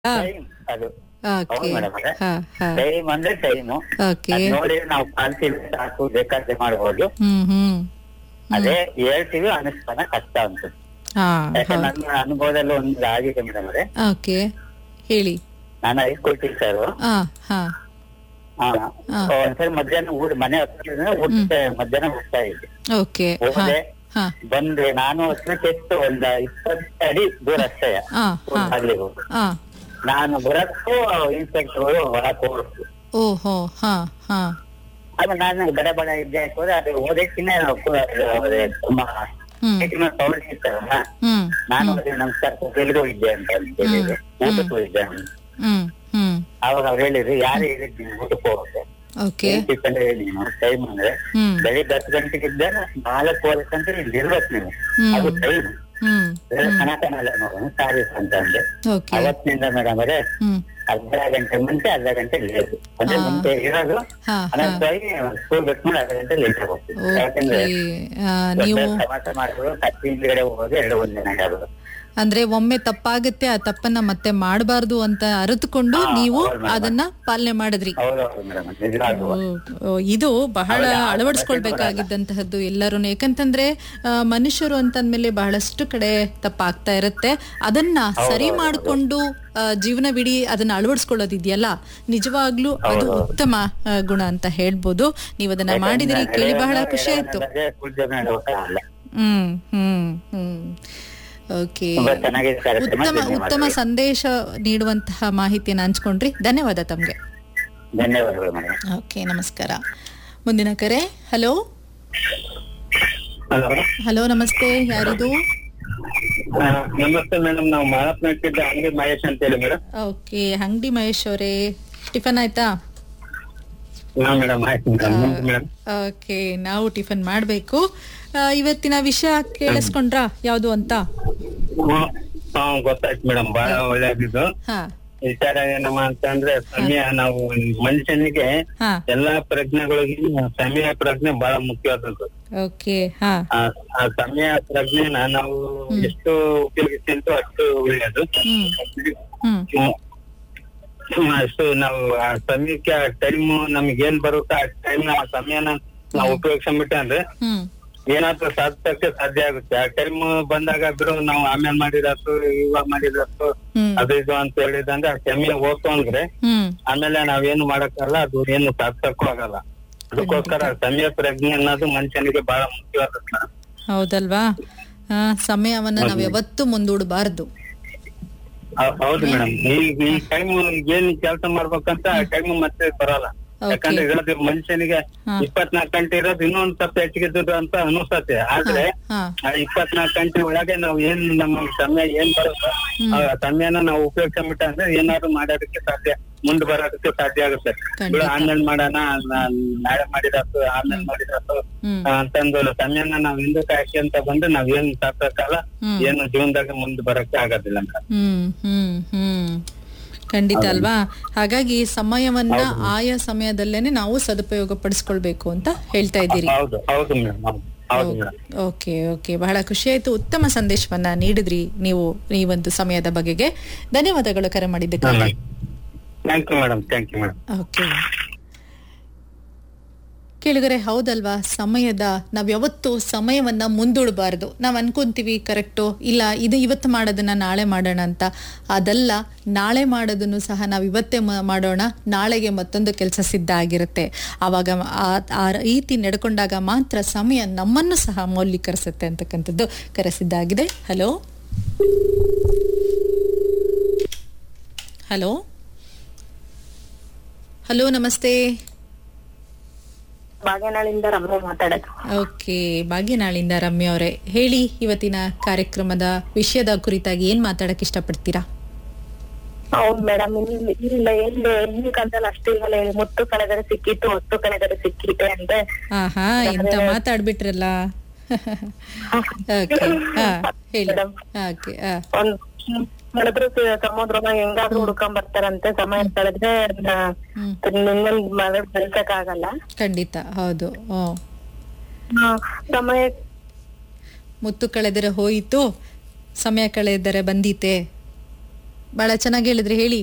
Time ಅದು okay ಹೌದು madam ಅವರೇ ಹಾ ಹಾ ಟೈಮ್ ಅಂದ್ರೆ ಟೈಮು ಓಕೆ ಅದ್ ನೋಡಿ ನಾವು ಪಾಲಿಸಿ ಸಾಕು ಬೇಕಾದ್ರೆ ಮಾಡ್ಬೋದು ಹ್ಮ್ ಹ್ಮ್ ಅದೇ ಹೇಳ್ತೀವಿ ಅನುಷ್ಠಾನ ಕಷ್ಟ ಅಂತ ಹಾ ಯಾಕಂದ್ರೆ ಹೌದು ನನ್ನ ಅನುಭವದಲ್ಲಿ ಒಂದು ಆಗಿದೆ ಮೇಡಮ್ ಅವರೇ ಓಕೆ ಹೇಳಿ ನಾನು ಹೈಸ್ಕೂಲ್ ಟೀಚರ್ ಹಾ ಹಾ ಹಾ. ಒಂದ್ಸರಿ ಮಧ್ಯಾಹ್ನ ಊಟ ಮನೆ ಹತ್ತಿರ ಊಟ ಮಧ್ಯಾಹ್ನ ಹೋಗ್ತಾ ಇದ್ದೆ ಓಕೆ ಹಾ ಹೋದೆ ಹಾ ಬಂದೆ ನಾನು ಹತ್ರಕ್ಕೆ ಎಷ್ಟು ಒಂದ್ ಇಪ್ಪತ್ತು ಅಡಿ ದೂರ ಅಷ್ಟೇ ಹಾ ಹಾ ಆಗ್ಲಿ ಹೋಗು ಹಾ ನಾನು ಬರಕ್ಕೂ ಇನ್ಸ್ಪೆಕ್ಟರ್ ಒಳಕ್ ಹೋಗ್ತು ಓಹೋ ಹಾ ಹಾ ಆಮೇಲೆ ನಾನು ಬಡ ಬಡ ಇದ್ದೆ ಹಾಕೋದ್ರೆ ಅದು ಓದಕ್ಕಿನ್ನ ತುಂಬಾ ಹ್ಮ್ ಸೌಂಡ್ ಸಿಗ್ತಾರಲ್ಲ ಹ್ಮ್ ನಾನು ಅದೇ ನಮಸ್ಕಾರ ಎಲ್ಲಿಗೋ ಇದ್ದೆ ಅಂತ ಹೇಳಿದೆ ಊಟಕ್ಕೂ ಇದ್ದೆ ಹ್ಮ್ ಹ್ಮ್ ಅವಾಗ ಅವ್ರು ಹೇಳಿದ್ರು ಯಾರು ಹೇಳಿದ್ ನೀವು ಊಟಕ್ಕೆ ಹೋಗುತ್ತೆ ಓಕೆ ಟಿಫನ್ ಹೇಳಿ ನೀವು ಟೈಮ್ ಅಂದ್ರೆ ಹ್ಮ್ ಬೆಳಿಗ್ಗೆ ಹತ್ತು ಗಂಟೆಗೆ ಇದ್ದ ನಾಲ್ಕೂವರೆ ಗಂಟೆ ಇಲ್ಲಿ ಇರ್ಬೇಕು ನೀವು ಹ್ಮ್. ಅದು ಟೈಮ್ ಹ್ಮ್ ಕನಕನಲ್ಲ ನೋಡೋಣ ಸಾರಿ ಅಂತ ಅಂದೆ ಓಕೆ ಅವತ್ತಿನಿಂದ ಮೇಡಮ್ ಅವರೇ ಹ್ಮ್ ಅರ್ಧ ಗಂಟೆ ಮುಂಚೆ ಅರ್ಧ ಗಂಟೆ ಲೇಟ್ ಅಂದ್ರೆ ಹಾ. ಮುಂಚೆ ಇರೋದು ಹಾ ಹಾ ಅನಂತವಾಗಿ ಸ್ಕೂಲ್ ಬಿಟ್ಟು ಮಾಡಿ ಅರ್ಧ ಗಂಟೆ ಲೇಟ್ ಹೋಗ್ತೀವಿ ಯಾಕಂದ್ರೆ ಓಕೆ ಆ, ನೀವು ದೊಡ್ಡ ಸಮಾಸ ಮಾಡೋದು ಕತ್ತಿ ಹಿಂದ್ಗಡೆ ಹೋಗೋದು ಎರಡು ಒಂದಿನ ಆಗೋದು ಅಂದ್ರೆ ಒಮ್ಮೆ ತಪ್ಪಾಗುತ್ತೆ ಆ ತಪ್ಪನ್ನ ಮತ್ತೆ ಮಾಡಬಾರ್ದು ಅಂತ ಅರಿತುಕೊಂಡು ಹಾ, ನೀವು ಹೌದು madam. ಅದನ್ನ ಪಾಲನೆ ಮಾಡಿದ್ರಿ ಹೌದೌದು ಮೇಡಮ್ ನಿಜವಾಗ್ಲೂ ಓ, ಓ, ಇದು ಬಹಳ ಅಳವಡಿಸ್ಕೊಳ್ಬೇಕಾಗಿದ್ದಂತಹದ್ದು ಎಲ್ಲರೂ ಯಾಕಂತಂದ್ರೆ ಆ, ಮನುಷ್ಯರು ಅಂತಂದ್ಮೇಲೆ ಬಹಳಷ್ಟು ಕಡೆ ತಪ್ಪಾಗ್ತಾ ಇರುತ್ತೆ ಅದನ್ನ ಸರಿ ಮಾಡಿಕೊಂಡು ಜೀವನವಿಡೀ ಅದನ್ನ ಅಳವಡಿಸ್ಕೊಳ್ಳೋದಿದೆಯಲ್ಲ ನಿಜವಾಗ್ಲೂ ಅದು ಉತ್ತಮ ಆ, ಗುಣ ಅಂತ ಹೇಳ್ಬೋದು ನೀವು ಅದನ್ನ ಮಾಡಿದಿರಿ ಕೇಳಿ ಬಹಳ ಖುಷಿ ಆಯ್ತು ಸ್ಕೂಲ್ ಜನ ಊಟ ಅಲ್ಲ ಹ್ಮ್ ಹ್ಮ್ ಹ್ಮ್ ಓಕೆ ತುಂಬಾ ಚೆನ್ನಾಗಿದೆ ಕಾರ್ಯಕ್ರಮ ಉತ್ತಮ ಧನ್ಯವಾದ. ಉತ್ತಮ ಸಂದೇಶ ನೀಡುವಂತಹ ಮಾಹಿತಿಯನ್ನು ಹಂಚ್ಕೊಂಡ್ರಿ ಧನ್ಯವಾದ ತಮ್ಗೆ ಧನ್ಯವಾದಗಳು ಮೇಡಮ್ ಓಕೆ ನಮಸ್ಕಾರ ಮುಂದಿನ ಕರೆ ಹಲೋ ಹಲೋ ಹಲೋ ನಮಸ್ತೆ ಯಾರಿದು ನಮಸ್ತೆ ಮೇಡಮ್ ನಾವು ಮಾರತ್ನಾಕಿದ್ದ ಅಂಗಡಿ ಮಹೇಶ್ ಅಂತ ಹೇಳಿ ಮೇಡಮ್ ಓಕೆ ಅಂಗಡಿ ಮಹೇಶ್ ಅವರೇ ಟಿಫನ್ ಆಯ್ತಾ ಹಾ ಮೇಡಮ್ ಆಯ್ತು ಮೇಡಮ್ ನಿಮ್ದು ಮೇಡಮ್ ಓಕೆ ನಾವು ಟಿಫನ್ ಮಾಡ್ಬೇಕು ಆ, ಇವತ್ತಿನ ವಿಷಯ ಕೇಳಿಸ್ಕೊಂಡ್ರಾ ಯಾವುದು ಅಂತ ಹಾ ಗೊತ್ತಾಯ್ತು ಮೇಡಮ್ ಬಹಳ ಒಳ್ಳೇದಿದ್ದು ಹಾ ವಿಚಾರ ಏನಮ್ಮ ಅಂತಂದ್ರೆ ಸಮಯ ನಾವು ಮನುಷ್ಯನಿಗೆ ಹಾ ಎಲ್ಲಾ ಪ್ರಜ್ಞೆಗಳಿಗೂ ಸಮಯ ಪ್ರಜ್ಞೆ ಬಹಳ ಮುಖ್ಯವಾದದ್ದು ಓಕೆ ಹಾ ಆ ಆ ಸಮಯ ಪ್ರಜ್ಞೆನ ನಾವು ಎಷ್ಟು ಉಪಯೋಗಿಸ್ತೀವಿ ಅಷ್ಟು ಒಳ್ಳೆಯದು ಹ್ಮ್ ಹ್ಮ್ ಹ್ಮ್, ಅಷ್ಟು ನಾವು ಆ ಸಮಯಕ್ಕೆ ಟೈಮ್ ನಮ್ಗೆ ಏನ್ ಬರುತ್ತೋ ಆ ಟೈಮ್ ಆ ಸಮಯನ ನಾವು ಉಪಯೋಗಿಸ್ಬಿಟ್ಟೆ ಅಂದ್ರೆ ಹ್ಮ್ ಏನಾದ್ರೂ ಸಾಧಿಸಕ್ಕೆ ಸಾಧ್ಯ ಆಗುತ್ತೆ ಆ ಟೈಮ್ ಬಂದಾಗ ಬಿಡು ನಾವು ಆಮೇಲೆ ಮಾಡಿದಾತು ಇವಾಗ ಮಾಡಿದಾತು ಹ್ಮ್ ಅದು ಇದು ಅಂತ ಹೇಳಿದಂದ್ರೆ ಆ ಸಮಯ ಹೋಗ್ತು ಅಂದ್ರೆ ಹ್ಮ್ ಆಮೇಲೆ ನಾವೇನು ಮಾಡಕ್ಕಲ್ಲ ಅದು ಏನು ಸಾಧಿಸಕ್ಕೂ ಆಗಲ್ಲ ಅದಕ್ಕೋಸ್ಕರ ಸಮಯ ಪ್ರಜ್ಞೆ ಅನ್ನೋದು ಮನುಷ್ಯನಿಗೆ ಬಹಳ ಮುಖ್ಯವಾದದ್ದು ಹೌದಲ್ವಾ ಆ, ಸಮಯವನ್ನ ನಾವ್ ಯಾವತ್ತೂ ಮುಂದೂಡಬಾರ್ದು ಹೌ- ಹೌದು ಮೇಡಮ್ ಈಗ ಈ ಟೈಮ್ ಏನ್ ಕೆಲಸ ಮಾಡ್ಬೇಕಂತ ಆ ಟೈಮ್ ಮತ್ತೆ ಬರಲ್ಲ Okay. ಯಾಕಂದ್ರೆ ಇರೋದು ಮನುಷ್ಯನಿಗೆ ಹಾ. ಇಪ್ಪತ್ನಾಲ್ಕು ಗಂಟೆ ಇರೋದು ಇನ್ನೊಂದ್ ಸ್ವಲ್ಪ ಹೆಚ್ಚಿಗೆ ಇದ್ದದ್ದು ಅಂತ ಅನಿಸ್ತತೆ ಆದ್ರೆ ಹಾ ಆ ಇಪ್ಪತ್ನಾಲ್ಕು ಗಂಟೆ ಒಳಗೆ ನಾವು ಏನ್ ನಮ್ಮ ಸಮಯ ಏನ್ ಬರುತ್ತೋ ಆ ಸಮಯನ ನಾವು ಉಪಯೋಗಿಸ್ಬಿಟ್ಟ ಅಂದ್ರೆ ಏನಾದ್ರು ಮಾಡೋದಕ್ಕೆ ಸಾಧ್ಯ ಮುಂದೆ ಬರೋದಕ್ಕೆ ಸಾಧ್ಯ ಆಗುತ್ತೆ ಖಂಡಿತ. ಬಿಡು ಆಮೇಲೆ ಮಾಡೋಣ ನಾ- ನಾಳೆ ಮಾಡಿದಾತು ಆಮೇಲೆ ಮಾಡಿದಾತು ಹ್ಮ್ ಅಂತಂದು ಸಮಯನ ನಾವ್ ಹಿಂದಕ್ಕೆ ಹಾಕಿ ಅಂತ ಬಂದ್ರೆ ನಾವ್ ಏನ್ ಸಾಕಲ್ಲ ಹ್ಮ್. ಏನು ಜೀವನದಾಗ ಮುಂದೆ ಬರಕ್ಕೆ ಆಗೋದಿಲ್ಲ ಅಂತ ಹ್ಮ್ ಹ್ಮ್ ಹ್ಮ್ ಖಂಡಿತ ಅಲ್ವಾ ಹಾಗಾಗಿ ಸಮಯವನ್ನ ಆಯಾ ಸಮಯದಲ್ಲೇನೆ ನಾವು ಸದುಪಯೋಗ ಪಡಿಸ್ಕೊಳ್ಬೇಕು ಅಂತ ಹೇಳ್ತಾ ಇದ್ದೀರಿ ಹೌದು ಹೌದು ಮೇಡಮ್ ಹೌದು ಹೌದು ಮೇಡಮ್ ಓಕೆ ಓಕೆ ಬಹಳ ಖುಷಿ ಆಯ್ತು ಉತ್ತಮ ಸಂದೇಶವನ್ನ ನೀಡಿದ್ರಿ ನೀವು ಈ ಒಂದು ಸಮಯದ ಬಗೆಗೆ ಧನ್ಯವಾದಗಳು ಕರೆ ಮಾಡಿದ್ದಕ್ಕಾಗಿ thank you madam thank you madam okay ಕೇಳಿದರೆ ಹೌದಲ್ವಾ ಸಮಯದ ನಾವ್ ಯಾವತ್ತೂ ಸಮಯವನ್ನ ಮುಂದೂಡಬಾರ್ದು ನಾವ್ ಅನ್ಕೊಂತೀವಿ ಕರೆಕ್ಟು ಇಲ್ಲ ಇದು ಇವತ್ತು ಮಾಡೋದನ್ನ ನಾಳೆ ಮಾಡೋಣ ಅಂತ ಅದಲ್ಲ ನಾಳೆ ಮಾಡೋದನ್ನು ಸಹ ನಾವು ಇವತ್ತೇ ಮ- ಮಾಡೋಣ ನಾಳೆಗೆ ಮತ್ತೊಂದು ಕೆಲಸ ಸಿದ್ಧ ಆಗಿರುತ್ತೆ ಆವಾಗ ಆ- ಆ ರೀತಿ ನಡ್ಕೊಂಡಾಗ ಮಾತ್ರ ಸಮಯ ನಮ್ಮನ್ನು ಸಹ ಮೌಲ್ಯೀಕರಿಸುತ್ತೆ ಅಂತಕ್ಕಂಥದ್ದು ಕರೆಸಿದ್ದ ಆಗಿದೆ ಹಲೋ ಹಲೋ ಹಲೋ ನಮಸ್ತೆ ಬಾಗೇನಾಳಿಂದ ರಮ್ಯ ಮಾತಾಡೋದು ಓಕೆ ಭಾಗ್ಯನಾಳಿಂದ ರಮ್ಯ ಅವರೇ ಹೇಳಿ ಇವತ್ತಿನ ಕಾರ್ಯಕ್ರಮದ ವಿಷಯದ ಕುರಿತಾಗಿ ಏನ್ ಮಾತಾಡಕ್ ಇಷ್ಟಪಡ್ತೀರಾ ಹೌದ್ ಮೇಡಮ್ ಇಲ್ಲಿ ಇಲ್ಲ ಎಲ್ಲಿ ಈ ಕಾಲದಲ್ಲಿ ಅಷ್ಟಿಲ್ಲ ಹೇಳಿ ಮುತ್ತು ಕಳೆದರೆ ಸಿಕ್ಕಿತ್ತು ಹೊತ್ತು ಕಳೆದರೆ ಸಿಕ್ಕಿತೆ ಅಂದ್ರೆ ಆಹಾ ಎಂತ ಮಾತಾಡ್ಬಿಟ್ರಲ್ಲ ಓಕೆ ಹಾ ಹೇಳಿ ಓಕೆ ಹಾ ಒಂದ್ ಕಳೆದ್ರು ಸಮುದ್ರನ ಹೆಂಗಾದ್ರೂ ಹುಡ್ಕೊಂಡ್ ಬರ್ತಾರಂತೆ ಸಮಯ ಕಳೆದ್ರೆ ಹ್ಮ್ ನಿಮ್ಮನ್ ಮಳೆ ಬೆಳ್ಸಕ್ ಆಗಲ್ಲ ಖಂಡಿತ ಹೌದು ಹ್ಞೂ ಸಮಯ ಮುತ್ತು ಕಳೆದರೆ ಹೋಯಿತು ಸಮಯ ಕಳೆದರೆ ಬಂದೀತೆ ಬಹಳ ಚೆನ್ನಾಗಿ ಹೇಳಿದ್ರಿ ಹೇಳಿ